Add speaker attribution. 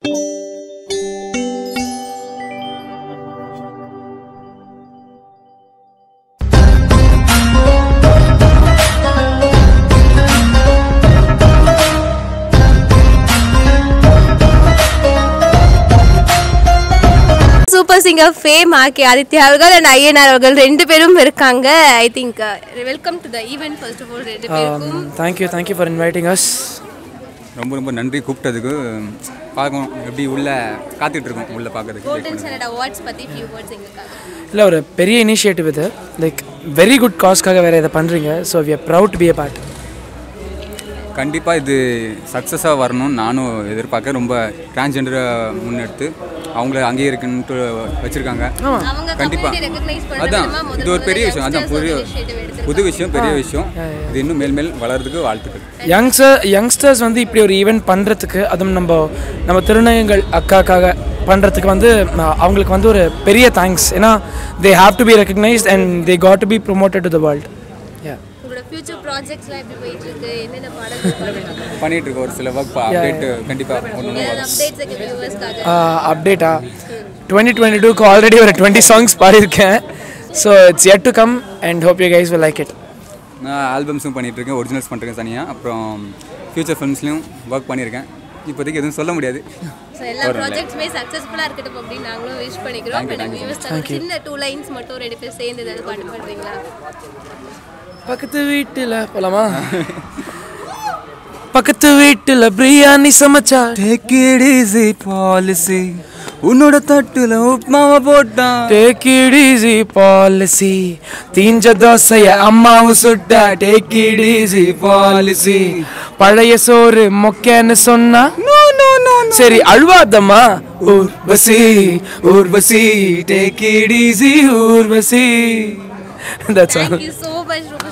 Speaker 1: Super singer fame ஆக்கி ஆதித்யா அவர்கள் and Ayyanar அவர்கள் ரெண்டு பேரும் இருக்காங்க I think welcome to the event first of all ரெண்டு பேருக்கும்
Speaker 2: thank you thank you for inviting us
Speaker 3: ரொம்ப ரொம்ப நன்றி கூப்பிட்டதுக்கு பார்க்கணும் எப்படி உள்ள காத்துட்டு இருக்கோம் உள்ள பார்க்கறதுக்கு
Speaker 1: கோல்டன் ஸ்டாண்டர்ட் அவார்ட்ஸ் பற்றி ஃபியூ வேர்ட்ஸ் எங்களுக்காக
Speaker 2: இல்லை ஒரு பெரிய இனிஷியேட்டிவ் இது லைக் வெரி குட் காஸ்க்காக வேறு இதை பண்ணுறீங்க so we are proud to be a part
Speaker 3: கண்டிப்பாக இது சக்ஸஸாக வரணும்னு நானும் எதிர்பார்க்க ரொம்ப டிரான்ஸ்ஜெண்டரை முன்னெடுத்து அவங்கள அங்கேயே இருக்குன்ட்டு வச்சுருக்காங்க
Speaker 1: அவங்க
Speaker 3: கண்டிப்பா.
Speaker 1: கம்யூனிட்டி ரெகக்னைஸ் பண்ண
Speaker 3: அதான்
Speaker 1: விதமா முதல்
Speaker 3: இது ஒரு பெரிய
Speaker 1: முதல்ல
Speaker 3: விஷயம் அதான்
Speaker 1: youngsters
Speaker 3: புதிய
Speaker 1: ஒரு initiative எடுத்திருக்காங்க.
Speaker 3: புது விஷயம் பெரிய விஷயம் இது இன்னும் மேல் மேல் வளர்றதுக்கு வாழ்த்துக்கள்
Speaker 2: யங்ஸ்டர் யங்ஸ்டர்ஸ் வந்து இப்படி ஒரு ஈவெண்ட் பண்ணுறதுக்கு அதுவும் நம்ம நம்ம திருநங்கைகள் அக்காக்காக பண்ணுறதுக்கு வந்து அஹ், அவங்களுக்கு வந்து ஒரு பெரிய தேங்க்ஸ் ஏன்னா they have to be recognised and they got to be promoted to the world
Speaker 1: உங்களோட ஃபியூச்சர் ப்ராஜெக்ட்ஸ்லாம் எப்படி போயிட்டு இருக்கு என்னென்ன பாடல்கள் பாடுறீங்க
Speaker 3: பண்ணிட்டு இருக்க ஒரு சில ஒர்க் அப்டேட் கண்டிப்பாக ஒன்று ஒன்று வரும்
Speaker 1: அப்டேட்ஸ் எங்க வியூவர்ஸ்க்காக
Speaker 2: அப்டேட்டா டுவெண்ட்டி டுவெண்ட்டி டூக்கு ஆல்ரெடி ஒரு டுவெண்ட்டி சாங்ஸ் பாடியிருக்கேன் so it's yet to come and hope you guys will like it
Speaker 3: நான் ஆல்பம்ஸும் பண்ணிட்டு இருக்கேன் ஒரிஜினல்ஸ் பண்ணுறேன் தனியாக அப்புறம் ஃபியூச்சர் ஃபிலிம்ஸ்லையும் ஒர்க் பண்ணியிருக்கேன் இப்போதைக்கு எதுவும் சொல்ல முடியாது
Speaker 1: ஸோ எல்லா ப்ராஜெக்ட்ஸுமே சக்ஸஸ்ஃபுல்லாக இருக்கட்டும் அப்படின்னு நாங்களும் விஷ் பண்ணிக்கிறோம் பட் வியூவர்ஸ்க்காக சின்ன டூ லைன்ஸ் மட்டும் ரெண்டு பேர் சேர்ந்து ஏதாவது பாட்டு பாடுறீங்களா
Speaker 2: பக்கத்து வீட்டில் போலாமா பக்கத்து வீட்டில் பிரியாணி சமைச்சா
Speaker 3: டேக் இட் ஈஸி பாலிசி உன்னோட தட்டுல உப்மாவை போட்டான்
Speaker 2: டேக் இட் ஈஸி பாலிசி தீஞ்ச தோசைய அம்மாவும் சுட்டா டேக் இட் ஈஸி பாலிசி பழைய சோறு மொக்கேன்னு சொன்னா சரி அழுவாதம்மா Urvashi Urvashi take it easy Urvashi that's all
Speaker 1: thank you so much ரொம்ப